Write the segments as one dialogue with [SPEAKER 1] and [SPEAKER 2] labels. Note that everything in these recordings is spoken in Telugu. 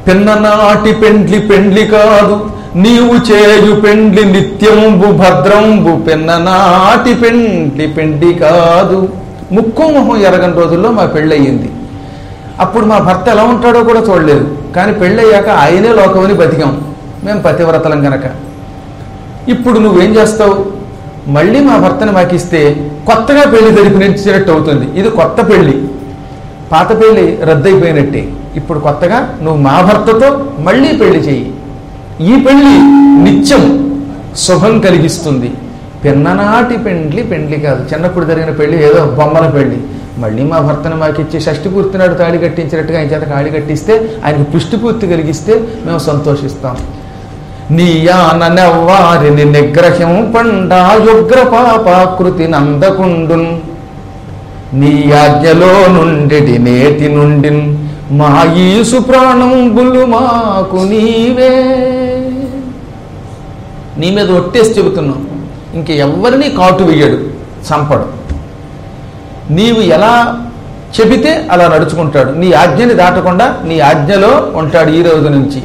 [SPEAKER 1] పిన్ననాటి పెండ్లి పెండ్లి కాదు నీవు చేయు పెండ్లి నిత్యంబు భద్రంబు పిన్ననాటి పెండ్లి పెండ్లి కాదు ముక్కు మొహం ఎరగని రోజుల్లో మా పెళ్ళయింది అప్పుడు మా భర్త ఎలా ఉంటాడో కూడా చూడలేదు కానీ పెళ్ళయ్యాక ఆయనే లోకమని బతికాం మేము పతివ్రతలం గనక ఇప్పుడు నువ్వేం చేస్తావు మళ్ళీ మా భర్తని మాకిస్తే కొత్తగా పెళ్లి జరిపినట్టు అవుతుంది ఇది కొత్త పెళ్లి పాత పెళ్లి రద్దయిపోయినట్టే ఇప్పుడు కొత్తగా నువ్వు మా భర్తతో మళ్ళీ పెళ్లి చెయ్యి ఈ పెళ్లి నిత్యం శుభం కలిగిస్తుంది పిన్ననాటి పెండ్లి పెండ్లి కాదు చిన్నప్పుడు జరిగిన పెళ్లి ఏదో బొమ్మల పెళ్లి మళ్ళీ మా భర్తను మాకిచ్చి షష్టి పూర్తి నాడు తాళి కట్టించినట్టుగా ఆయన చేత తాళి కట్టిస్తే ఆయనకు పుష్టి పూర్తి కలిగిస్తే మేము సంతోషిస్తాం నీయానెవ్వారిని నిగ్రహం పండాయుగ్ర పాపాకృతి నందకుండున్ నీ ఆజ్ఞలో నుండి నేటి నుండి మా ఈసు ప్రాణంబులు మాకు నీవే నీ మీద ఒట్టేసి చెబుతున్నాం ఇంక ఎవరిని కాటు వేయడు చంపడు నీవు ఎలా చెబితే అలా నడుచుకుంటాడు నీ ఆజ్ఞని దాటకుండా నీ ఆజ్ఞలో ఉంటాడు ఈ రోజు నుంచి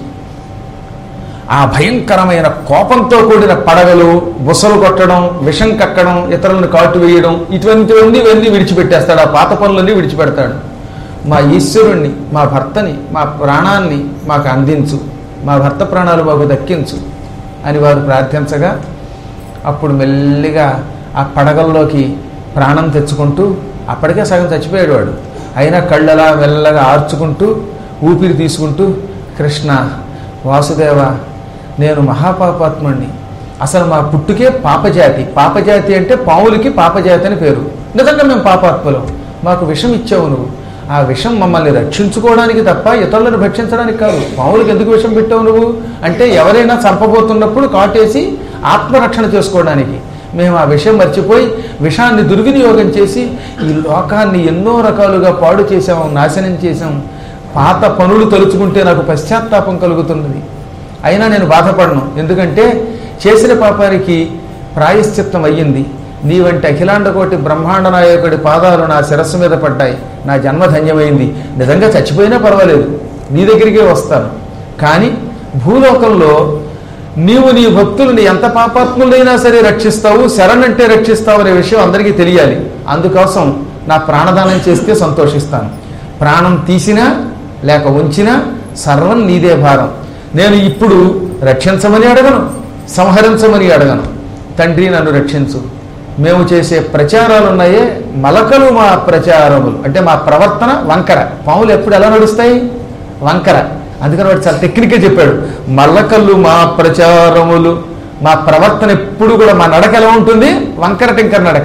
[SPEAKER 1] ఆ భయంకరమైన కోపంతో కూడిన పడగలు బుసలు కొట్టడం విషం కక్కడం ఇతరులను కాటు వేయడం ఇటువంటివన్నీ ఇవన్నీ విడిచిపెట్టేస్తాడు ఆ పాత పనులన్నీ విడిచిపెడతాడు మా ఈశ్వరుణ్ణి మా భర్తని మా ప్రాణాన్ని మాకు అందించు మా భర్త ప్రాణాలు మాకు దక్కించు అని వారు ప్రార్థించగా అప్పుడు మెల్లిగా ఆ పడగల్లోకి ప్రాణం తెచ్చుకుంటూ అప్పటికే సగం చచ్చిపోయాడు వాడు అయినా కళ్ళలా మెల్లగా ఆర్చుకుంటూ ఊపిరి తీసుకుంటూ కృష్ణ వాసుదేవ నేను మహాపాపాత్ముణ్ణి అసలు మా పుట్టుకే పాపజాతి పాపజాతి అంటే పావులకి పాపజాతి అని పేరు నిజంగా మేము పాపాత్ములం మాకు విషం ఇచ్చావు నువ్వు ఆ విషం మమ్మల్ని రక్షించుకోవడానికి తప్ప ఇతరులను భక్షించడానికి కాదు పావులకి ఎందుకు విషం పెట్టావు నువ్వు అంటే ఎవరైనా చంపబోతున్నప్పుడు కాటేసి ఆత్మరక్షణ చేసుకోవడానికి మేము ఆ విషయం మర్చిపోయి విషాన్ని దుర్వినియోగం చేసి ఈ లోకాన్ని ఎన్నో రకాలుగా పాడు చేసాం నాశనం చేసాం పాత పనులు తలుచుకుంటే నాకు పశ్చాత్తాపం కలుగుతున్నది అయినా నేను బాధపడను ఎందుకంటే చేసిన పాపానికి ప్రాయశ్చిత్తం అయ్యింది నీ వంటి అఖిలాండకోటి బ్రహ్మాండ నాయకుడి పాదాలు నా శిరస్సు మీద పడ్డాయి నా జన్మ ధన్యమైంది నిజంగా చచ్చిపోయినా పర్వాలేదు నీ దగ్గరికే వస్తాను కానీ భూలోకంలో నీవు నీ భక్తులని ఎంత పాపాత్ములైనా సరే రక్షిస్తావు శరణంటే రక్షిస్తావు అనే విషయం అందరికీ తెలియాలి అందుకోసం నా ప్రాణదానం చేస్తే సంతోషిస్తాను ప్రాణం తీసినా లేక ఉంచినా సర్వం నీదే భారం నేను ఇప్పుడు రక్షించమని అడగను సంహరించమని అడగను తండ్రి నన్ను రక్షించు మేము చేసే ప్రచారాలు ఉన్నాయే మలకలు మా ప్రచారములు అంటే మా ప్రవర్తన వంకర పాములు ఎప్పుడు ఎలా నడుస్తాయి వంకర అందుకని వాడు చాలా టెక్నిక్గా చెప్పాడు మల్లకల్లు మా ప్రచారములు మా ప్రవర్తన ఎప్పుడు కూడా మా నడక ఎలా ఉంటుంది వంకర టింకర నడక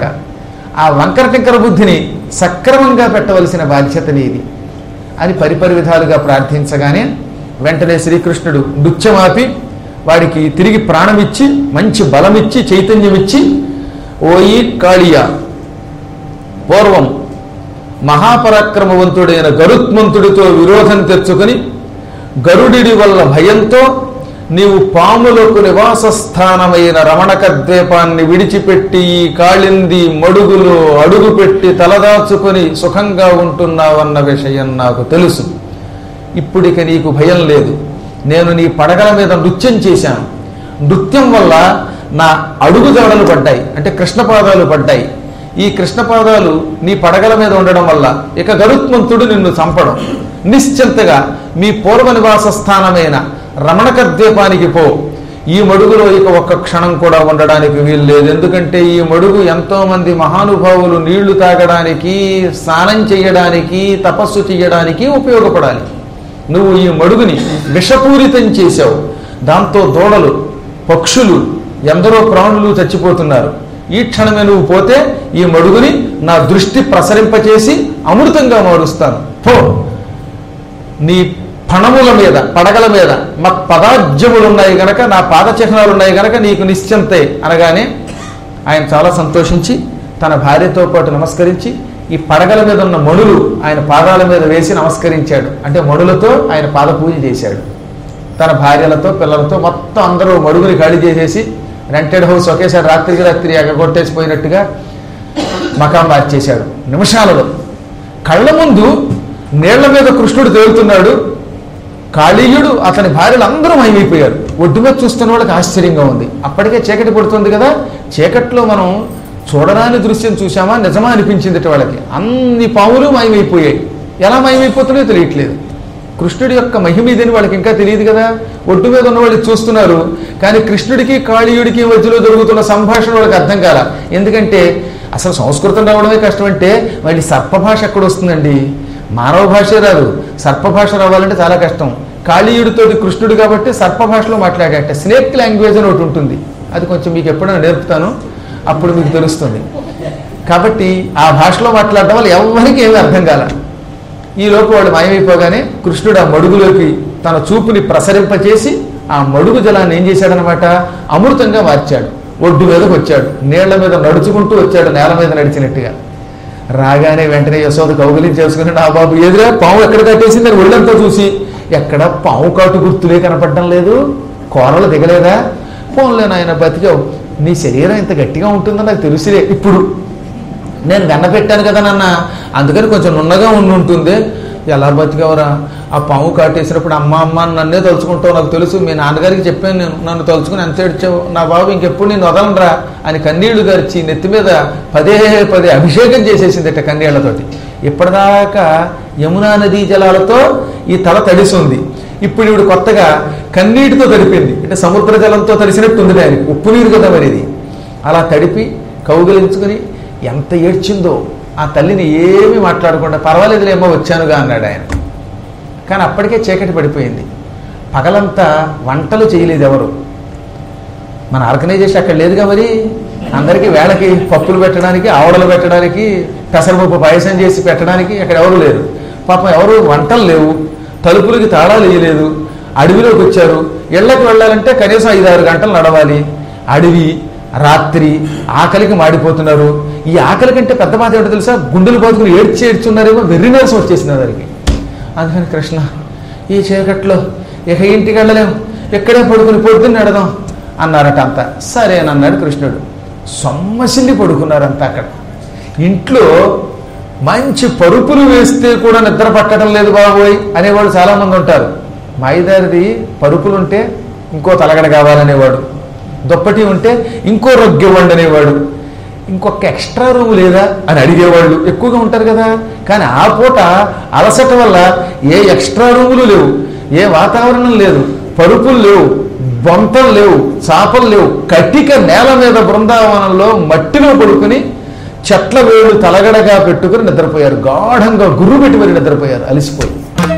[SPEAKER 1] ఆ వంకర టింకర బుద్ధిని సక్రమంగా పెట్టవలసిన బాధ్యత నీది అని పరిపరి విధాలుగా ప్రార్థించగానే వెంటనే శ్రీకృష్ణుడు నృత్యమాపి వాడికి తిరిగి ప్రాణమిచ్చి మంచి బలమిచ్చి చైతన్యమిచ్చి ఓయి కాళియా పూర్వం మహాపరాక్రమవంతుడైన గరుత్మంతుడితో విరోధం తెచ్చుకొని గరుడిడి వల్ల భయంతో నీవు పాములకు నివాస స్థానమైన రమణక ద్వీపాన్ని విడిచిపెట్టి ఈ కాళింది మడుగులో అడుగుపెట్టి తలదాచుకొని సుఖంగా ఉంటున్నావన్న విషయం నాకు తెలుసు ఇప్పుడిక నీకు భయం లేదు నేను నీ పడగల మీద నృత్యం చేశాను నృత్యం వల్ల నా అడుగు దవడలు పడ్డాయి అంటే కృష్ణపాదాలు పడ్డాయి ఈ కృష్ణపాదాలు నీ పడగల మీద ఉండడం వల్ల ఇక గరుత్మంతుడు నిన్ను చంపడం నిశ్చింతగా మీ పూర్వ నివాస స్థానమైన రమణక ద్వీపానికి పో ఈ మడుగులో ఇక ఒక్క క్షణం కూడా ఉండడానికి వీలు లేదు ఎందుకంటే ఈ మడుగు ఎంతో మంది మహానుభావులు నీళ్లు తాగడానికి స్నానం చేయడానికి తపస్సు చేయడానికి ఉపయోగపడాలి నువ్వు ఈ మడుగుని విషపూరితం చేశావు దాంతో దూడలు పక్షులు ఎందరో ప్రాణులు చచ్చిపోతున్నారు ఈ క్షణమే నువ్వు పోతే ఈ మడుగుని నా దృష్టి ప్రసరింపచేసి అమృతంగా మారుస్తాను పో నీ పణముల మీద పడగల మీద మా పదాజ్యములు ఉన్నాయి గనక నా పాద చిహ్నాలు ఉన్నాయి గనక నీకు నిశ్చింతే అనగానే ఆయన చాలా సంతోషించి తన భార్యతో పాటు నమస్కరించి ఈ పడగల మీద ఉన్న మణులు ఆయన పాదాల మీద వేసి నమస్కరించాడు అంటే మణులతో ఆయన పాద పూజ చేశాడు తన భార్యలతో పిల్లలతో మొత్తం అందరూ మడుగుని ఖాళీ చేసేసి రెంటెడ్ హౌస్ ఒకేసారి రాత్రికి రాత్రి ఎగగొట్టేసిపోయినట్టుగా మకాం మార్చేశాడు నిమిషాలలో కళ్ళ ముందు నీళ్ల మీద కృష్ణుడు తేలుతున్నాడు కాళీయుడు అతని భార్యలు అందరూ మాయమైపోయారు ఒడ్డు మీద చూస్తున్న వాళ్ళకి ఆశ్చర్యంగా ఉంది అప్పటికే చీకటి పడుతుంది కదా చీకట్లో మనం చూడరాని దృశ్యం చూసామా నిజమా అనిపించింది వాళ్ళకి అన్ని పాములు మాయమైపోయాయి ఎలా మాయమైపోతున్నాయో తెలియట్లేదు కృష్ణుడి యొక్క మహిమ ఇదని వాళ్ళకి ఇంకా తెలియదు కదా ఒడ్డు మీద ఉన్న వాళ్ళు చూస్తున్నారు కానీ కృష్ణుడికి కాళీయుడికి మధ్యలో జరుగుతున్న సంభాషణ వాళ్ళకి అర్థం కాల ఎందుకంటే అసలు సంస్కృతం రావడమే కష్టం అంటే మళ్ళీ సర్పభాష ఎక్కడ వస్తుందండి మానవ భాషే రాదు సర్పభాష రావాలంటే చాలా కష్టం కాళీయుడితోటి కృష్ణుడు కాబట్టి సర్పభాషలో మాట్లాడేట స్నేక్ లాంగ్వేజ్ అని ఒకటి ఉంటుంది అది కొంచెం మీకు ఎప్పుడైనా నేర్పుతాను అప్పుడు మీకు తెలుస్తుంది కాబట్టి ఆ భాషలో మాట్లాడడం వల్ల ఎవరికి ఏమీ అర్థం కాల ఈ లోపు వాడు మాయమైపోగానే కృష్ణుడు ఆ మడుగులోకి తన చూపుని ప్రసరింపచేసి ఆ మడుగు జలాన్ని ఏం చేశాడనమాట అమృతంగా మార్చాడు ఒడ్డు మీదకి వచ్చాడు నీళ్ల మీద నడుచుకుంటూ వచ్చాడు నేల మీద నడిచినట్టుగా రాగానే వెంటనే యశోద కౌగులించి చేసుకుని నా బాబు ఎదురా పాము ఎక్కడ కట్టేసింది అని ఒళ్ళంతా చూసి ఎక్కడ పాము కాటు గుర్తులే కనపడడం లేదు కోరలు దిగలేదా పోన్లే నాయన బతికావు నీ శరీరం ఇంత గట్టిగా ఉంటుందని నాకు తెలుసులే ఇప్పుడు నేను వెన్న పెట్టాను కదా నాన్న అందుకని కొంచెం నున్నగా ఉండి ఉంటుంది ఎలా బతికావరా ఆ పాము కాటేసినప్పుడు అమ్మ అమ్మ అని నన్నే తలుచుకుంటావు నాకు తెలుసు మీ నాన్నగారికి చెప్పాను నేను నన్ను తలుచుకుని ఎంత ఏడ్చావు నా బాబు ఇంకెప్పుడు నేను వదలనరా అని కన్నీళ్లు గరిచి నెత్తి మీద పదే పదే అభిషేకం చేసేసిందట కన్నీళ్లతోటి ఇప్పటిదాకా యమునా నదీ జలాలతో ఈ తల తడిసింది ఇప్పుడు ఇవిడు కొత్తగా కన్నీటితో తడిపింది అంటే సముద్ర జలంతో తడిసినట్టు ఉంది దానికి ఉప్పు నీరు కదా మరి ఇది అలా తడిపి కౌగిలించుకుని ఎంత ఏడ్చిందో ఆ తల్లిని ఏమీ మాట్లాడకుండా పర్వాలేదులేమో వచ్చానుగా అన్నాడు ఆయన కానీ అప్పటికే చీకటి పడిపోయింది పగలంతా వంటలు చేయలేదు ఎవరు మన ఆర్గనైజేషన్ అక్కడ లేదుగా మరి అందరికీ వేళకి పప్పులు పెట్టడానికి ఆవడలు పెట్టడానికి పెసరపప్పు పాయసం చేసి పెట్టడానికి అక్కడ ఎవరు లేరు పాపం ఎవరు వంటలు లేవు తలుపులకి తాళాలు వేయలేదు అడవిలోకి వచ్చారు ఇళ్ళకి వెళ్ళాలంటే కనీసం ఐదు ఆరు గంటలు నడవాలి అడవి రాత్రి ఆకలికి మాడిపోతున్నారు ఈ ఆకలి కంటే పెద్ద బాధ ఏంటో తెలుసా గుండెలు పోతుకుని ఏడ్చి ఏడ్చున్నారేమో వెర్రి నీరసం వచ్చేసింది దానికి అందుకని కృష్ణ ఈ చీకట్లో ఇక ఇంటికి వెళ్ళలేం ఎక్కడే పడుకుని పొద్దున్న నడదాం అన్నారట అంతా సరేనన్నాడు కృష్ణుడు సొమ్మసిల్లి పడుకున్నారంతా అక్కడ ఇంట్లో మంచి పరుపులు వేస్తే కూడా నిద్ర పట్టడం లేదు బాబోయ్ అనేవాళ్ళు చాలామంది ఉంటారు మాయిదారిది పరుపులు ఉంటే ఇంకో తలగడ కావాలనేవాడు దుప్పటి ఉంటే ఇంకో రొగ్గివ్వండి అనేవాడు ఇంకొక ఎక్స్ట్రా రూమ్ లేదా అని అడిగేవాళ్ళు ఎక్కువగా ఉంటారు కదా కానీ ఆ పూట అలసట వల్ల ఏ ఎక్స్ట్రా రూములు లేవు ఏ వాతావరణం లేదు పరుపులు లేవు బొంతలు లేవు చాపలు లేవు కటిక నేల మీద బృందావనంలో మట్టిలో పడుకుని చెట్ల వేలు తలగడగా పెట్టుకుని నిద్రపోయారు గాఢంగా గుర్రు పెట్టి మరి నిద్రపోయారు అలిసిపోయి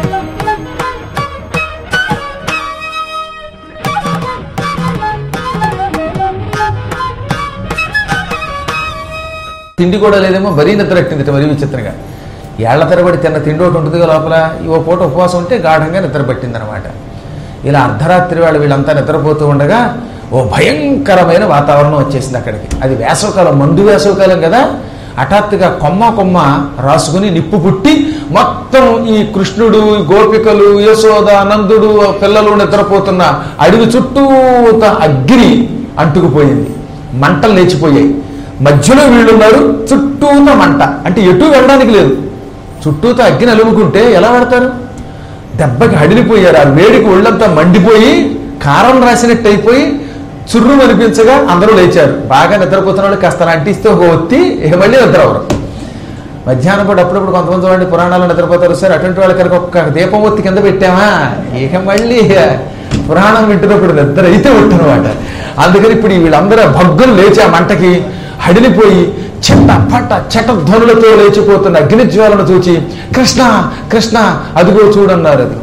[SPEAKER 1] తిండి కూడా లేదేమో మరీ నిద్ర ఎట్టింది మరీ విచిత్రంగా ఏళ్ల తరబడి తిన్న తిండి ఒకటి ఉంటుంది కదా లోపల ఓ పూట ఉపవాసం ఉంటే గాఢంగా నిద్ర పట్టిందనమాట ఇలా అర్ధరాత్రి వాళ్ళు వీళ్ళంతా నిద్రపోతూ ఉండగా ఓ భయంకరమైన వాతావరణం వచ్చేసింది అక్కడికి అది వేసవకాలం మందు వేసవకాలం కదా హఠాత్తుగా కొమ్మ కొమ్మ రాసుకుని నిప్పు పుట్టి మొత్తం ఈ కృష్ణుడు గోపికలు యశోద నందుడు పిల్లలు నిద్రపోతున్న అడవి చుట్టూత అగ్ని అంటుకుపోయింది మంటలు లేచిపోయాయి మధ్యలో వీళ్ళున్నారు చుట్టూత మంట అంటే ఎటు వెళ్ళడానికి లేదు చుట్టూత అగ్ని అలుముకుంటే ఎలా పెడతారు దెబ్బకి హడిలిపోయారు ఆ వేడికి ఒళ్ళంతా మండిపోయి కారం రాసినట్టు అయిపోయి చుర్రు అనిపించగా అందరూ లేచారు బాగా నిద్రపోతున్న వాళ్ళు కాస్త అంటిస్తే ఒక ఒత్తి ఇక మళ్ళీ నిద్ర అవరు మధ్యాహ్నం పూట అప్పుడప్పుడు కొంతమంది వాడిని పురాణాలు నిద్రపోతారు సార్ అటువంటి వాళ్ళ కనుక ఒక్క దీపం ఒత్తి కింద పెట్టామా ఇక మళ్ళీ పురాణం వింటున్నప్పుడు నిద్ర అయితే ఉంటున్నమాట అందుకని ఇప్పుడు వీళ్ళందరూ భగ్గులు లేచి ఆ మంటకి హడిలిపోయి చెట్ట పట్ట చెట్ట ధ్వనులతో లేచిపోతున్న అగ్నిజ్వాలను చూచి కృష్ణ కృష్ణ అదిగో చూడన్నారు అది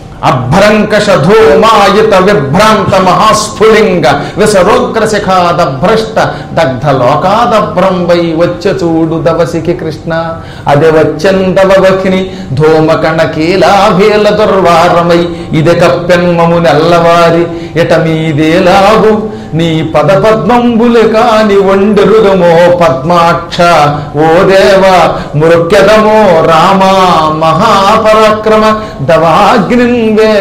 [SPEAKER 1] అభ్రంకష ధూమాయుత విభ్రాంత మహాస్ఫులింగ విసరోగ్ర శిఖాద భ్రష్ట దగ్ధ లోకాదభ్రం వై వచ్చ చూడు దవసికి కృష్ణ అదే వచ్చందవకిని ధూమకణ కీలాభేల దుర్వారమై ఇది కప్పెన్మము నెల్లవారి ఎట మీదేలాగు నీ పద పద్మంబులు కాని వండరుగమో పద్మాక్ష ఓ దేవ మృక్యదమో రామా మహాపరాక్రమ దవాగ్నిన్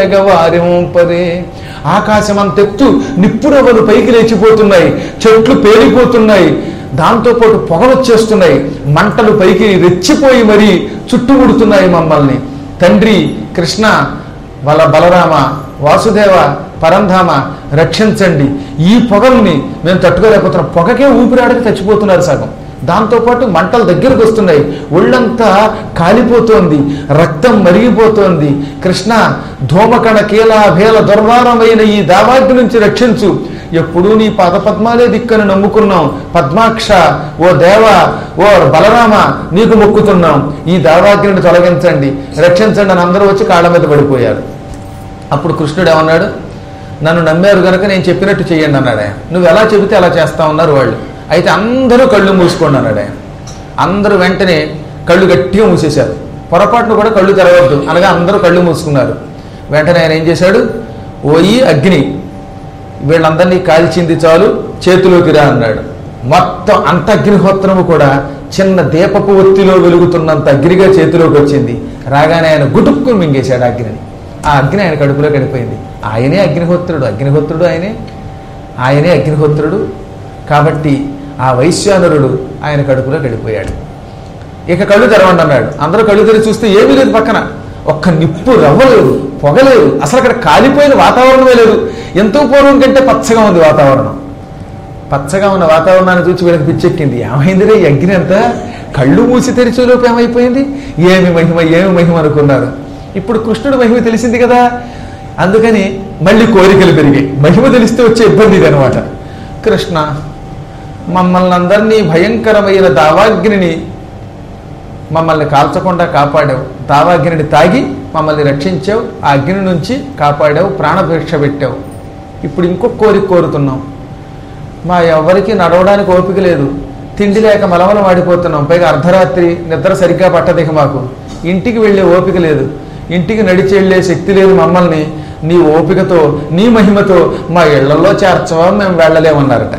[SPEAKER 1] వేగవారింపదే ఆకాశం అంతెత్తు నిప్పురవలు పైకి లేచిపోతున్నాయి చెట్లు పేలిపోతున్నాయి దాంతోపాటు పొగలు వచ్చేస్తున్నాయి మంటలు పైకి రెచ్చిపోయి మరీ చుట్టుముడుతున్నాయి మమ్మల్ని తండ్రి కృష్ణ బల బలరామ వాసుదేవ పరంధామ రక్షించండి ఈ పొగల్ని మేము తట్టుకోలేకపోతున్నాం పొగకే ఊపిరాడక చచ్చిపోతున్నారు సగం దాంతోపాటు మంటలు దగ్గరకు వస్తున్నాయి ఒళ్ళంతా కాలిపోతోంది రక్తం మరిగిపోతోంది కృష్ణ ధూమకణ కీల భేల దుర్వారమైన ఈ దావాగ్ని నుంచి రక్షించు ఎప్పుడూ నీ పాదపద్మాలే దిక్కని నమ్ముకున్నాం పద్మాక్ష ఓ దేవ ఓ బలరామ నీకు మొక్కుతున్నాం ఈ దావాగ్నిని తొలగించండి రక్షించండి అని అందరూ వచ్చి కాళ్ళ మీద పడిపోయారు అప్పుడు కృష్ణుడు ఏమన్నాడు నన్ను నమ్మారు గనక నేను చెప్పినట్టు చెయ్యండి అన్నాడు ఆయన నువ్వు ఎలా చెబితే అలా చేస్తా ఉన్నారు వాళ్ళు అయితే అందరూ కళ్ళు మూసుకోండి అన్నాడు ఆయన అందరూ వెంటనే కళ్ళు గట్టిగా మూసేశారు పొరపాటును కూడా కళ్ళు తెరవద్దు అనగా అందరూ కళ్ళు మూసుకున్నారు వెంటనే ఆయన ఏం చేశాడు ఓయి అగ్ని వీళ్ళందరినీ కాల్చింది చాలు చేతిలోకి రా అన్నాడు మొత్తం అంత అగ్నిహోత్రము కూడా చిన్న దీపపు ఒత్తిలో వెలుగుతున్నంత అగ్నిగా చేతిలోకి వచ్చింది రాగానే ఆయన గుటుక్కుని మింగేశాడు ఆ అగ్నిని ఆ అగ్ని ఆయన కడుపులో గడిపోయింది ఆయనే అగ్నిహోత్రుడు అగ్నిహోత్రుడు ఆయనే ఆయనే అగ్నిహోత్రుడు కాబట్టి ఆ వైశ్వానరుడు ఆయన కడుపులో గడిపోయాడు ఇక కళ్ళు తెరవండి అన్నాడు అందరూ కళ్ళు తెరిచి చూస్తే ఏమీ లేదు పక్కన ఒక్క నిప్పు రవ్వలేదు పొగలేదు అసలు అక్కడ కాలిపోయిన వాతావరణమే లేదు ఎంతో పూర్వం కంటే పచ్చగా ఉంది వాతావరణం పచ్చగా ఉన్న వాతావరణాన్ని చూసి వీళ్ళకి పిచ్చెక్కింది ఏమైందిరే ఈ అగ్ని అంతా కళ్ళు మూసి తెరిచేలోపు ఏమైపోయింది ఏమి మహిమ ఏమి మహిమ అనుకున్నారు ఇప్పుడు కృష్ణుడు మహిమ తెలిసింది కదా అందుకని మళ్ళీ కోరికలు పెరిగాయి మహిమ తెలిస్తే వచ్చే ఇబ్బంది ఇది అనమాట కృష్ణ మమ్మల్ని అందరినీ భయంకరమైన దావాగ్నిని మమ్మల్ని కాల్చకుండా కాపాడావు దావాగ్నిని తాగి మమ్మల్ని రక్షించావు ఆ అగ్ని నుంచి కాపాడావు ప్రాణభిక్ష పెట్టావు ఇప్పుడు ఇంకొక కోరిక కోరుతున్నాం మా ఎవరికి నడవడానికి ఓపిక లేదు తిండి లేక మలమల వాడిపోతున్నాం పైగా అర్ధరాత్రి నిద్ర సరిగ్గా పట్టదిక మాకు ఇంటికి వెళ్ళే ఓపిక లేదు ఇంటికి నడిచి వెళ్ళే శక్తి లేదు మమ్మల్ని నీ ఓపికతో నీ మహిమతో మా ఇళ్లలో చేర్చవా మేము వెళ్ళలేమన్నారట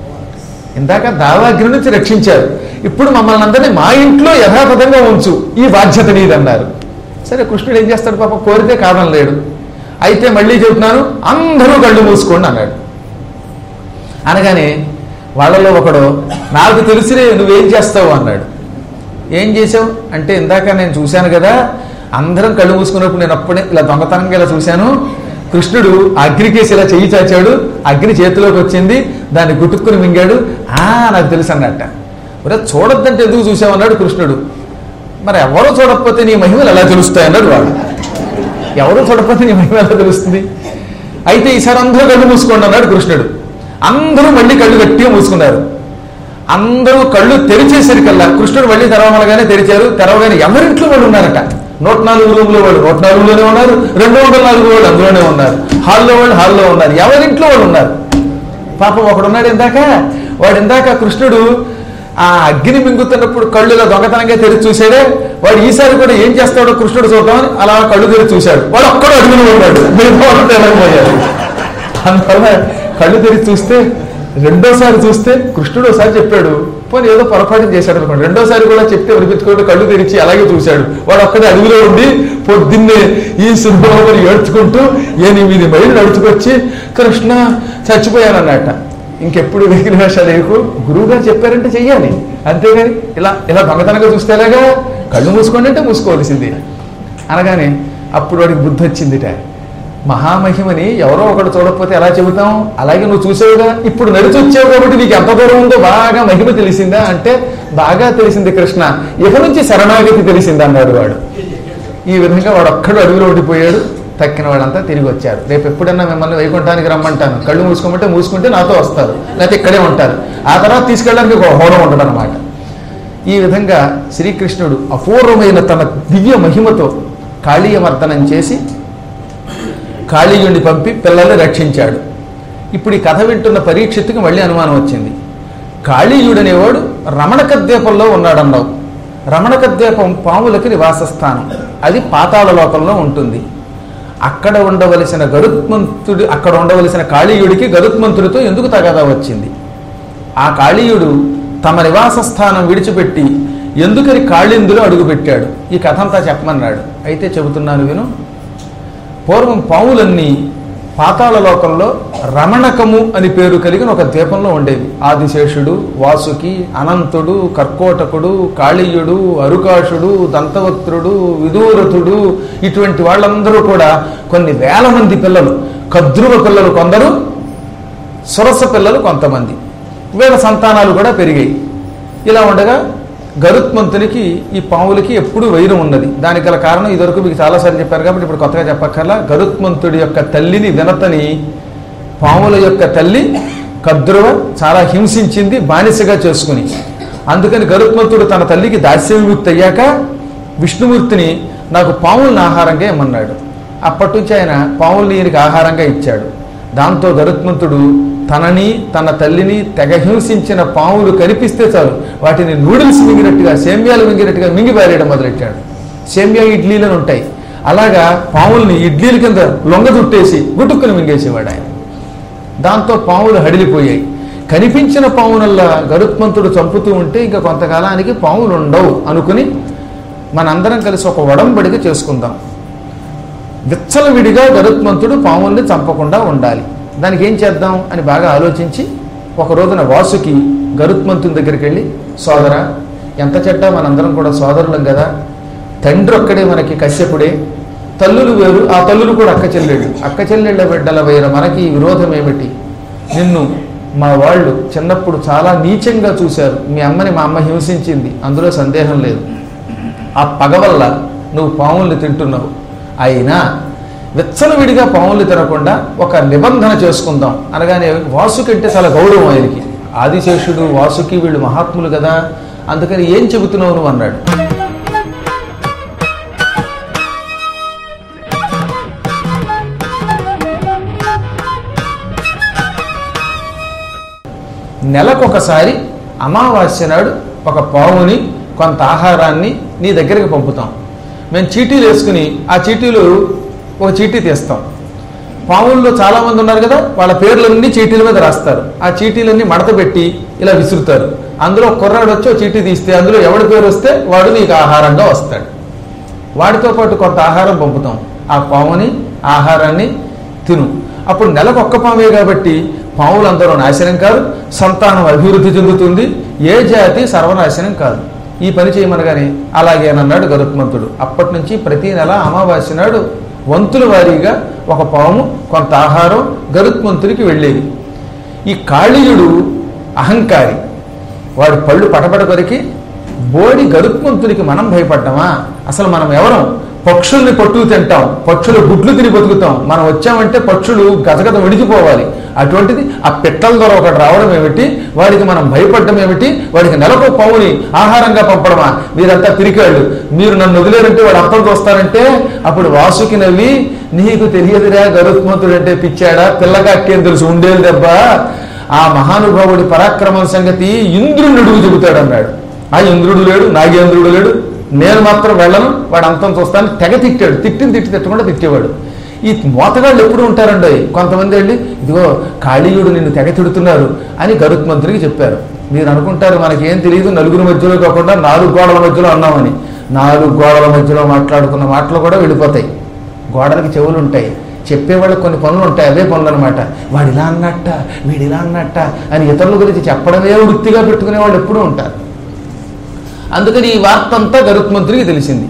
[SPEAKER 1] ఇందాక దావాగ్ని నుంచి రక్షించారు ఇప్పుడు మమ్మల్ని అందరినీ మా ఇంట్లో యథాతథంగా ఉంచు ఈ బాధ్యత నీదన్నారు సరే కృష్ణుడు ఏం చేస్తాడు పాప కోరితే కారణం లేడు అయితే మళ్ళీ చెబుతున్నాను అందరూ కళ్ళు మూసుకోండి అన్నాడు అనగానే వాళ్ళలో ఒకడు నాకు తెలిసినే నువ్వేం చేస్తావు అన్నాడు ఏం చేసావు అంటే ఇందాక నేను చూశాను కదా అందరం కళ్ళు మూసుకున్నప్పుడు నేను అప్పుడే ఇలా దొంగతనంగా ఇలా చూశాను కృష్ణుడు అగ్నికేసి ఇలా చెయ్యి చాచాడు అగ్ని చేతిలోకి వచ్చింది దాన్ని గుట్టుక్కుని మింగాడు ఆ నాకు తెలుసు అన్నట్ట ఒరే చూడొద్దంటే ఎందుకు చూసామన్నాడు కృష్ణుడు మరి ఎవరో చూడకపోతే నీ మహిమలు ఎలా తెలుస్తాయి అన్నాడు వాడు ఎవరో చూడకపోతే నీ మహిమ ఎలా తెలుస్తుంది అయితే ఈసారి అందరూ కళ్ళు మూసుకోండి అన్నాడు కృష్ణుడు అందరూ మళ్ళీ కళ్ళు గట్టిగా మూసుకున్నారు అందరూ కళ్ళు తెరిచేసరికల్లా కృష్ణుడు మళ్ళీ తెరవమనగానే తెరిచారు తెరవగానే ఎవరింట్లో వాళ్ళు ఉన్నారట నూట నాలుగు రూములో వాళ్ళు నూట నాలుగులోనే ఉన్నారు రెండు వందల నాలుగు వాళ్ళు అందులోనే ఉన్నారు హాల్లో వాళ్ళు హాల్లో ఉన్నారు ఎవరింట్లో వాళ్ళు ఉన్నారు పాపం ఒకడున్నాడు ఇందాక వాడు ఇందాక కృష్ణుడు ఆ అగ్ని మింగుతున్నప్పుడు కళ్ళు ఇలా దొంగతనంగా తెరిచి చూశాడే వాడు ఈసారి కూడా ఏం చేస్తాడో కృష్ణుడు చూద్దామని అలా కళ్ళు తెరిచి చూశాడు వాడు ఒక్కడు అడుగులో ఉన్నాడు మిగతా వాళ్ళు తెలవబోయారు అందువల్ల కళ్ళు తెరిచి చూస్తే రెండోసారి చూస్తే కృష్ణుడు ఒకసారి చెప్పాడు పోనీ ఏదో పొరపాటు చేశాడు అనుకోండి రెండోసారి కూడా చెప్తే వినిపించుకోవడం కళ్ళు తెరిచి అలాగే చూశాడు వాడు ఒక్కడే అడవిలో ఉండి పొద్దున్నే ఈ సుబ్రహ్మణ్యం ఏడ్చుకుంటూ ఎనిమిది మైళ్ళు నడుచుకొచ్చి కృష్ణ చచ్చిపోయానన్నట్ట ఇంకెప్పుడు వెకిలి వేషాలు వేయకు గురువుగారు చెప్పారంటే చెయ్యాలి అంతేగాని ఇలా ఇలా దొంగతనంగా చూస్తే ఎలాగా కళ్ళు మూసుకోండి అంటే మూసుకోవాల్సింది అనగానే అప్పుడు వాడికి బుద్ధి వచ్చిందిట మహామహిమని ఎవరో ఒకడు చూడకపోతే ఎలా చెబుతాం అలాగే నువ్వు చూసావుగా ఇప్పుడు నడిచి వచ్చావు కాబట్టి నీకు ఎంత దూరం ఉందో బాగా మహిమ తెలిసిందా అంటే బాగా తెలిసింది కృష్ణ ఇక నుంచి శరణాగతి తెలిసింది అన్నాడు వాడు ఈ విధంగా వాడు ఒక్కడు అడుగులో ఉండిపోయాడు తక్కిన వాళ్ళంతా తిరిగి వచ్చారు రేపు ఎప్పుడన్నా మిమ్మల్ని వైకుంఠానికి రమ్మంటాను కళ్ళు మూసుకోమంటే మూసుకుంటే నాతో వస్తారు లేకపోతే ఇక్కడే ఉంటారు ఆ తర్వాత తీసుకెళ్ళడానికి ఒక హోడం ఉండదు అనమాట ఈ విధంగా శ్రీకృష్ణుడు అపూర్వమైన తన దివ్య మహిమతో కాళీయమర్దనం చేసి కాళీయుణ్ణి పంపి పిల్లల్ని రక్షించాడు ఇప్పుడు ఈ కథ వింటున్న పరీక్షిత్తుకి మళ్ళీ అనుమానం వచ్చింది కాళీయుడనేవాడు రమణక ద్వీపంలో ఉన్నాడన్నావు రమణక ద్వీపం పాములకి నివాస స్థానం అది పాతాళ లోకంలో ఉంటుంది అక్కడ ఉండవలసిన గరుత్మంతుడి అక్కడ ఉండవలసిన కాళీయుడికి గరుత్మంతుడితో ఎందుకు తగాదా వచ్చింది ఆ కాళీయుడు తమ నివాస స్థానం విడిచిపెట్టి ఎందుకని కాళిందులో అడుగుపెట్టాడు ఈ కథ అంతా చెప్పమన్నాడు అయితే చెబుతున్నాను విను పూర్వం పాములన్నీ పాతాళ లోకంలో రమణకము అని పేరు కలిగిన ఒక ద్వీపంలో ఉండేవి ఆదిశేషుడు వాసుకి అనంతుడు కర్కోటకుడు కాళీయుడు అరుకాషుడు దంతవక్త్రుడు విదూరథుడు ఇటువంటి వాళ్ళందరూ కూడా కొన్ని వేల మంది పిల్లలు కద్రువ పిల్లలు కొందరు సురస పిల్లలు కొంతమంది వీళ్ళ సంతానాలు కూడా పెరిగాయి ఇలా ఉండగా గరుత్మంతునికి ఈ పాములకి ఎప్పుడూ వైరం ఉన్నది దానికి గల కారణం ఇదివరకు మీకు చాలాసార్లు చెప్పారు కాబట్టి ఇప్పుడు కొత్తగా చెప్పక్కర్లా గరుత్మంతుడి యొక్క తల్లిని వినతని పాముల యొక్క తల్లి కద్రువ చాలా హింసించింది బానిసగా చేసుకుని అందుకని గరుత్మంతుడు తన తల్లికి దాస్య విముక్తి అయ్యాక విష్ణుమూర్తిని నాకు పాములను ఆహారంగా ఇమ్మన్నాడు అప్పటి నుంచి ఆయన పాముల్ని ఈయనకి ఆహారంగా ఇచ్చాడు దాంతో గరుత్మంతుడు తనని తన తల్లిని తెగ హింసించిన పాములు కనిపిస్తే చాలు వాటిని నూడిల్స్ మింగినట్టుగా సేమ్యాలు మింగినట్టుగా మింగి పారేయడం మొదలెట్టాడు సేమ్యా ఇడ్లీలను ఉంటాయి అలాగా పాముల్ని ఇడ్లీల కింద లొంగ చుట్టేసి గుట్టుక్కుని మింగేసేవాడు ఆయన దాంతో పాములు హడిలిపోయాయి కనిపించిన పామునల్లా గరుత్మంతుడు చంపుతూ ఉంటే ఇంకా కొంతకాలానికి పాములు ఉండవు అనుకుని మనందరం కలిసి ఒక ఒడంబడిక చేసుకుందాం విచ్చలవిడిగా గరుత్మంతుడు పాముల్ని చంపకుండా ఉండాలి దానికి ఏం చేద్దాం అని బాగా ఆలోచించి ఒక రోజున వాసుకి గరుత్మంతుని దగ్గరికి వెళ్ళి సోదర ఎంత చెడ్డ మనందరం కూడా సోదరులం కదా తండ్రి ఒక్కడే మనకి కశ్యపుడే తల్లులు వేరు ఆ తల్లులు కూడా అక్క చెల్లెళ్ళు అక్క చెల్లెళ్ళ బిడ్డల వేరు మనకి ఈ విరోధం ఏమిటి నిన్ను మా వాళ్ళు చిన్నప్పుడు చాలా నీచంగా చూశారు మీ అమ్మని మా అమ్మ హింసించింది అందులో సందేహం లేదు ఆ పగ వల్ల నువ్వు పాముల్ని తింటున్నావు అయినా విచ్చలవిడిగా పాముల్ని తినకుండా ఒక నిబంధన చేసుకుందాం అనగానే వాసుకి అంటే చాలా గౌరవం ఆయనకి ఆదిశేషుడు వాసుకి వీళ్ళు మహాత్ములు కదా అందుకని ఏం చెబుతున్నావు నువ్వు అన్నాడు నెలకొకసారి అమావాస్య నాడు ఒక పావుని కొంత ఆహారాన్ని నీ దగ్గరికి పంపుతాం మేము చీటీలు వేసుకుని ఆ చీటీలు ఒక చీటీ తీస్తాం పావుల్లో చాలా మంది ఉన్నారు కదా వాళ్ళ పేర్లన్నీ చీటీల మీద రాస్తారు ఆ చీటీలన్నీ మడత పెట్టి ఇలా విసురుతారు అందులో ఒక కుర్రాడు వచ్చి ఒక చీటీ తీస్తే అందులో ఎవడి పేరు వస్తే వాడు నీకు ఆహారంగా వస్తాడు వాడితో పాటు కొంత ఆహారం పంపుతాం ఆ పాముని ఆహారాన్ని తిను అప్పుడు నెలకు ఒక్క పామే కాబట్టి పాములందరూ నాశనం కాదు సంతానం అభివృద్ధి చెందుతుంది ఏ జాతి సర్వనాశనం కాదు ఈ పని చేయమనగానే అలాగేనన్నాడు గరుత్మంతుడు అప్పటి నుంచి ప్రతి నెల అమావాస్య నాడు వంతుల వారీగా ఒక పాము కొంత ఆహారం గరుత్మంతుడికి వెళ్ళేది ఈ కాళీయుడు అహంకారి వాడు పళ్ళు పటపట కొరికి బోడి గరుత్మంతునికి మనం భయపడ్డామా అసలు మనం ఎవరం పక్షుల్ని పట్టుకు తింటాం పక్షులు గుడ్లు తిని బతుకుతాం మనం వచ్చామంటే పక్షులు గజగజ వణికిపోవాలి అటువంటిది ఆ పిట్టల ద్వారా ఒకటి రావడం ఏమిటి వాడికి మనం భయపడడం ఏమిటి వాడికి నెలకు పావుని ఆహారంగా పంపడమా మీరంతా తిరిగాళ్ళు మీరు నన్ను వదిలేరంటే వాడు అర్థం చూస్తారంటే అప్పుడు వాసుకి నవ్వి నీకు తెలియదురా గరుత్మంతుడు అంటే పిచ్చాడా పిల్లకాకేం తెలుసు ఉండేది దెబ్బ ఆ మహానుభావుడి పరాక్రమం సంగతి ఇంద్రుడు అడుగు చెబుతాడు అన్నాడు ఆ ఇంద్రుడు లేడు నాగేంద్రుడు లేడు నేను మాత్రం వెళ్ళను వాడు అంతం చూస్తాను తెగ తిట్టాడు తిట్టిన తిట్టి తిట్టకుండా తిట్టేవాడు ఈ మోతగాళ్ళు ఎప్పుడు ఉంటారండి కొంతమంది వెళ్ళి ఇదిగో కాళీయుడు నిన్ను తెగ తిడుతున్నారు అని గరుత్మంతుడికి చెప్పారు మీరు అనుకుంటారు మనకేం తెలియదు నలుగురు మధ్యలో కాకుండా నాలుగు గోడల మధ్యలో అన్నామని నాలుగు గోడల మధ్యలో మాట్లాడుకున్న మాటలు కూడా వెళ్ళిపోతాయి గోడలకి చెవులు ఉంటాయి చెప్పేవాళ్ళకి కొన్ని పనులు ఉంటాయి అవే పనులు అనమాట వాడు ఇలా అన్నట్ట వీడు ఇలా అన్నట్ట అని ఇతరుల గురించి చెప్పడమే వృత్తిగా పెట్టుకునే వాళ్ళు ఎప్పుడూ ఉంటారు అందుకని ఈ వార్త అంతా గరుత్మంతుడికి తెలిసింది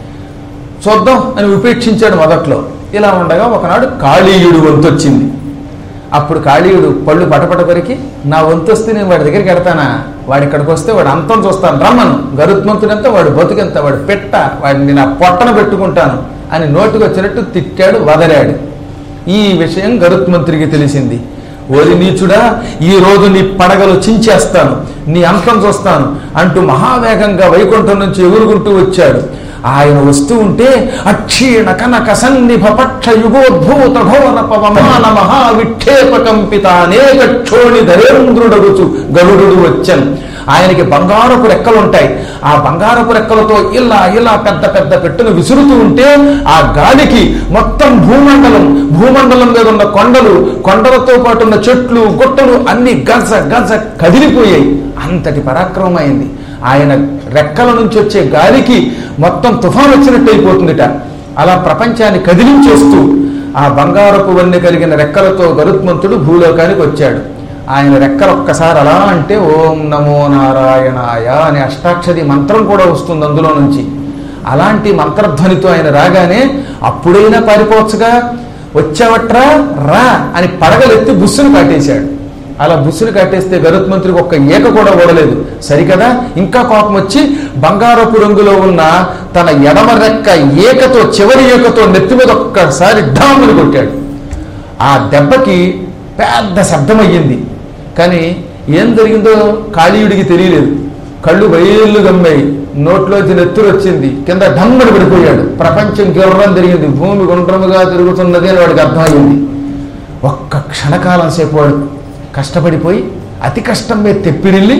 [SPEAKER 1] చూద్దాం అని ఉపేక్షించాడు మొదట్లో ఇలా ఉండగా ఒకనాడు కాళీయుడు వంతు వచ్చింది అప్పుడు కాళీయుడు పళ్ళు పటపట కొరికి నా వంతు వస్తే నేను వాడి దగ్గరికి వెడతానా వాడి ఇక్కడికి వస్తే వాడు అంతం చూస్తాను రమ్మను గరుత్మంతుడంతా వాడు బతుకెంత వాడు పెట్ట వాడిని నా పొట్టన పెట్టుకుంటాను అని నోటికి వచ్చినట్టు తిట్టాడు వదలాడు ఈ విషయం గరుత్మంతుడికి తెలిసింది ఓరి నీచుడా ఈ రోజు నీ పడగలు చించేస్తాను నీ అంతం చూస్తాను అంటూ మహావేగంగా వైకుంఠం నుంచి ఎగురుకుంటూ వచ్చాడు ఆయన వస్తూ ఉంటే అక్షీణ కనక సన్నిభ పక్ష యుగోద్భూత ఘోర పవమాన మహావిక్షేప కంపిత అనేక క్షోణి ధరేంద్రుడగుచు గరుడు వచ్చన్ ఆయనకి బంగారపు రెక్కలు ఉంటాయి ఆ బంగారపు రెక్కలతో ఇలా ఇలా పెద్ద పెద్ద పెట్టును విసురుతూ ఉంటే ఆ గాలికి మొత్తం భూమండలం భూమండలం మీద ఉన్న కొండలు కొండలతో పాటు ఉన్న చెట్లు గుట్టలు అన్ని గజ గజ కదిలిపోయాయి అంతటి పరాక్రమం అయింది ఆయన రెక్కల నుంచి వచ్చే గాలికి మొత్తం తుఫాన్ వచ్చినట్టు అయిపోతుందిట అలా ప్రపంచాన్ని కదిలించేస్తూ ఆ బంగారపు వన్నె కలిగిన రెక్కలతో గరుత్మంతుడు భూలోకానికి వచ్చాడు ఆయన రెక్కలు ఒక్కసారి అలా అంటే ఓం నమో నారాయణాయ అనే అష్టాక్షరి మంత్రం కూడా వస్తుంది అందులో నుంచి అలాంటి మంత్రధ్వనితో ఆయన రాగానే అప్పుడైనా పారిపోవచ్చుగా వచ్చావట్రా రా అని పడగలెత్తి బుస్సును కాటేశాడు అలా బుస్సును కట్టేస్తే గరుత్మంతుడికి ఒక్క ఈక కూడా ఓడలేదు సరికదా ఇంకా కోపం వచ్చి బంగారపు రంగులో ఉన్న తన ఎడమ రెక్క ఏకతో చివరి ఏకతో నెత్తి మీద ఒక్కసారి డాములు కొట్టాడు ఆ దెబ్బకి పెద్ద శబ్దం అయ్యింది కానీ ఏం జరిగిందో కాళీయుడికి తెలియలేదు కళ్ళు బయళ్ళు గమ్మాయి నోట్లోంచి నెత్తురు వచ్చింది కింద ఢమ్మని పడిపోయాడు ప్రపంచం గిర్రం తిరిగింది భూమి గుండ్రముగా తిరుగుతున్నది అని వాడికి అర్థమైంది ఒక్క క్షణకాలం సేపు వాడు కష్టపడిపోయి అతి కష్టం మీద తెప్పిరిల్లి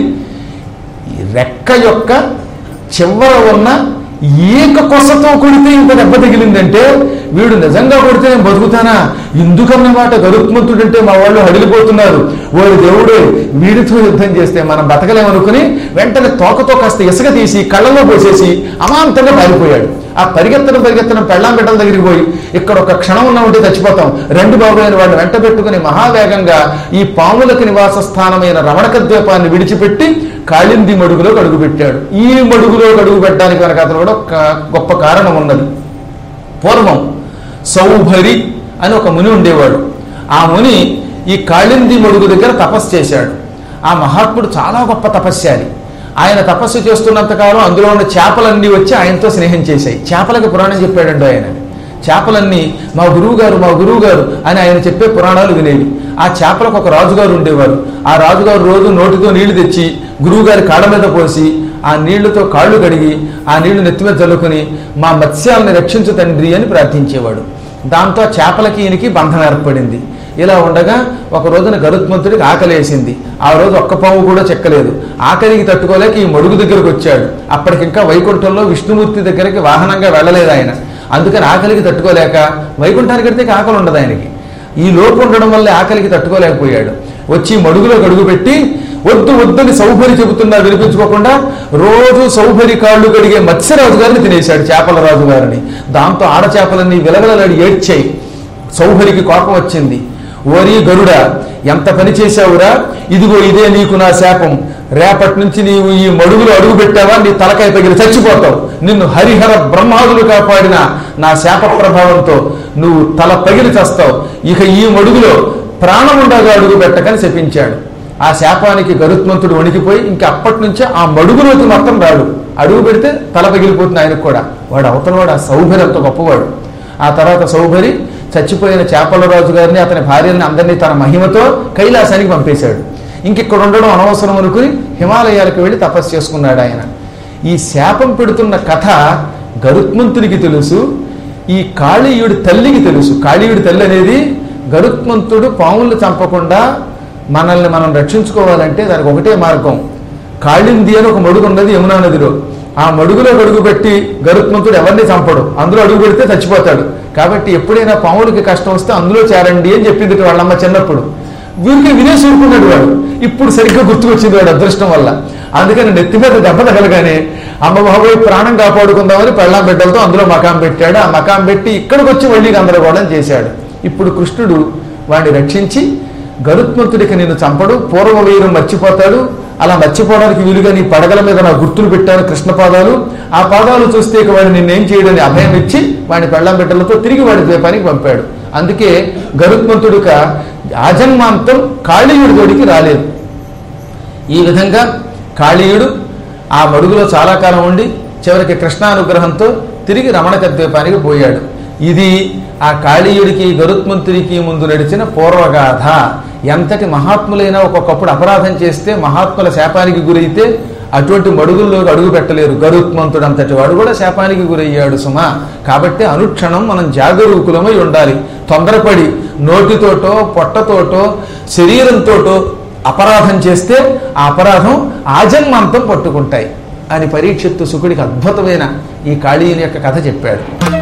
[SPEAKER 1] ఈ రెక్క యొక్క చివర ఉన్న ఏక కొసతో కొడితే ఇంత దెబ్బ తగిలిందంటే వీడు నిజంగా కొడితే నేను బతుకుతానా ఎందుకన్నమాట గరుత్మంతుడంటే మా వాళ్ళు హడిలిపోతున్నారు ఓడి దేవుడు వీడితో యుద్ధం చేస్తే మనం బతకలేమనుకుని వెంటనే తోకతో కాస్త ఇసుక తీసి కళ్ళలో పోసేసి అమాంతంగా పారిపోయాడు ఆ పరిగెత్తడం పరిగెత్తడం పెళ్ళాం బిడ్డల దగ్గరికి పోయి ఇక్కడ ఒక క్షణం ఉన్నా ఉంటే చచ్చిపోతాం రెండు బాబు అయిన వాడిని వెంట పెట్టుకుని మహావేగంగా ఈ పాములకు నివాస స్థానమైన రమణక ద్వీపాన్ని విడిచిపెట్టి కాళింది మడుగులో అడుగు పెట్టాడు ఈ మడుగులో అడుగు పెట్టడానికి వెనక అతను కూడా ఒక గొప్ప కారణం ఉన్నది పూర్వం సౌభరి అని ఒక ముని ఉండేవాడు ఆ ముని ఈ కాళింది మడుగు దగ్గర తపస్సు చేశాడు ఆ మహాత్ముడు చాలా గొప్ప తపస్యాలి ఆయన తపస్సు చేస్తున్నంతకాలం అందులో ఉన్న చేపలన్నీ వచ్చి ఆయనతో స్నేహం చేశాయి చేపలకు పురాణం చెప్పాడండి ఆయన చేపలన్నీ మా గురువు గారు మా గురువు గారు అని ఆయన చెప్పే పురాణాలు వినేవి ఆ చేపలకు ఒక రాజుగారు ఉండేవారు ఆ రాజుగారు రోజు నోటితో నీళ్లు తెచ్చి గురువుగారి కాళ్ళ మీద పోసి ఆ నీళ్లతో కాళ్ళు కడిగి ఆ నీళ్లు నెత్తి మీద చల్లుకుని మా మత్స్యాలను రక్షించు తండ్రి అని ప్రార్థించేవాడు దాంతో చేపలకి ఈయనకి బంధం ఏర్పడింది ఇలా ఉండగా ఒక రోజున గరుత్మంతుడికి ఆకలేసింది ఆ రోజు ఒక్క పాము కూడా చెక్కలేదు ఆకలికి తట్టుకోలేక ఈ మడుగు దగ్గరకు వచ్చాడు అప్పటికింకా వైకుంఠంలో విష్ణుమూర్తి దగ్గరికి వాహనంగా వెళ్ళలేదు ఆయన అందుకని ఆకలికి తట్టుకోలేక వైకుంఠానికి వెడితే ఆకలి ఉండదు ఆయనకి ఈ లోపు ఉండడం వల్ల ఆకలికి తట్టుకోలేకపోయాడు వచ్చి మడుగులో గడుగు పెట్టి వద్దు వద్దని సౌభరి చెబుతున్నా వినిపించుకోకుండా రోజు సౌభరి కాళ్ళు కడిగే మత్స్యరాజు గారిని తినేశాడు చేపల రాజు గారిని దాంతో ఆడ చేపలన్నీ విలవిలలాడి ఏడ్చాయి సౌభరికి కోపం వచ్చింది ఓరి గరుడ ఎంత పని చేశావురా ఇదిగో ఇదే నీకు నా శాపం రేపటి నుంచి నీవు ఈ మడుగులో అడుగు పెట్టావా నీ తలకాయ పగిలి చచ్చిపోతావు నిన్ను హరిహర బ్రహ్మాదులు కాపాడిన నా శాప ప్రభావంతో నువ్వు తల పగిలి చస్తావు ఇక ఈ మడుగులో ప్రాణముండగా అడుగు పెట్టకని శపించాడు ఆ శాపానికి గరుత్మంతుడు వణికిపోయి ఇంక అప్పటి నుంచే ఆ మడుగులోకి మొత్తం రాడు అడుగు పెడితే తల పగిలిపోతుంది ఆయనకు కూడా వాడు అవతలవాడు ఆ సౌభరి అంత గొప్పవాడు ఆ తర్వాత సౌభరి చచ్చిపోయిన చేపల రాజు గారిని అతని భార్యని అందరినీ తన మహిమతో కైలాసానికి పంపేశాడు ఇంక ఇక్కడ ఉండడం అనవసరం అనుకుని హిమాలయాలకు వెళ్ళి తపస్సు చేసుకున్నాడు ఆయన ఈ శాపం పెడుతున్న కథ గరుత్మంతుడికి తెలుసు ఈ కాళీయుడి తల్లికి తెలుసు కాళీయుడి తల్లి అనేది గరుత్మంతుడు పాములు చంపకుండా మనల్ని మనం రక్షించుకోవాలంటే దానికి ఒకటే మార్గం కాళింది అని ఒక మడుగు ఉన్నది యమునా నదిలో ఆ మడుగులో అడుగు పెట్టి గరుత్మంతుడు ఎవరిని చంపడు అందులో అడుగు పెడితే చచ్చిపోతాడు కాబట్టి ఎప్పుడైనా పాములకి కష్టం వస్తే అందులో చేరండి అని చెప్పింది వాళ్ళమ్మ చిన్నప్పుడు వీరికి వినేసి ఊరుకున్నాడు వాడు ఇప్పుడు సరిగ్గా గుర్తుకొచ్చింది వాడు అదృష్టం వల్ల అందుకని నెత్తి మీద దెబ్బ తగలగానే అమ్మ బాబోయ్ ప్రాణం కాపాడుకుందామని పెళ్ళాం బిడ్డలతో అందులో మకాం పెట్టాడు ఆ మకాం పెట్టి ఇక్కడికి వచ్చి మళ్ళీ గందరగోళం చేశాడు ఇప్పుడు కృష్ణుడు వాడిని రక్షించి గరుత్మంతుడికి నిన్ను చంపడు పూర్వ వీరం మర్చిపోతాడు అలా మర్చిపోవడానికి వీలుగా నీ పడగల మీద నా గుర్తులు పెట్టాను కృష్ణ పాదాలు ఆ పాదాలు చూస్తే ఇక వాడిని నిన్నేం చేయడని అభయం ఇచ్చి వాడిని పెళ్ళాం బిడ్డలతో తిరిగి వాడి ద్వీపానికి పంపాడు అందుకే గరుత్మంతుడిక ఆజన్మాంతం కాళీయుడి జోడికి రాలేదు ఈ విధంగా కాళీయుడు ఆ మడుగులో చాలా కాలం ఉండి చివరికి కృష్ణానుగ్రహంతో తిరిగి రమణక ద్వీపానికి పోయాడు ఇది ఆ కాళీయుడికి గరుత్మంతుడికి ముందు నడిచిన పూర్వగాథ ఎంతటి మహాత్ములైనా ఒక్కొక్కప్పుడు అపరాధం చేస్తే మహాత్ముల శాపానికి గురైతే అటువంటి మడుగుల్లో అడుగు పెట్టలేరు గరుత్మంతుడు అంతటి వాడు కూడా శాపానికి గురయ్యాడు సుమా కాబట్టి అనుక్షణం మనం జాగరూకులమై ఉండాలి తొందరపడి నోటితోటో పొట్టతోటో శరీరంతోటో అపరాధం చేస్తే ఆ అపరాధం ఆజన్మాంతం పట్టుకుంటాయి అని పరీక్షిత్తు సుకుడికి అద్భుతమైన ఈ కాళీయుని యొక్క కథ చెప్పాడు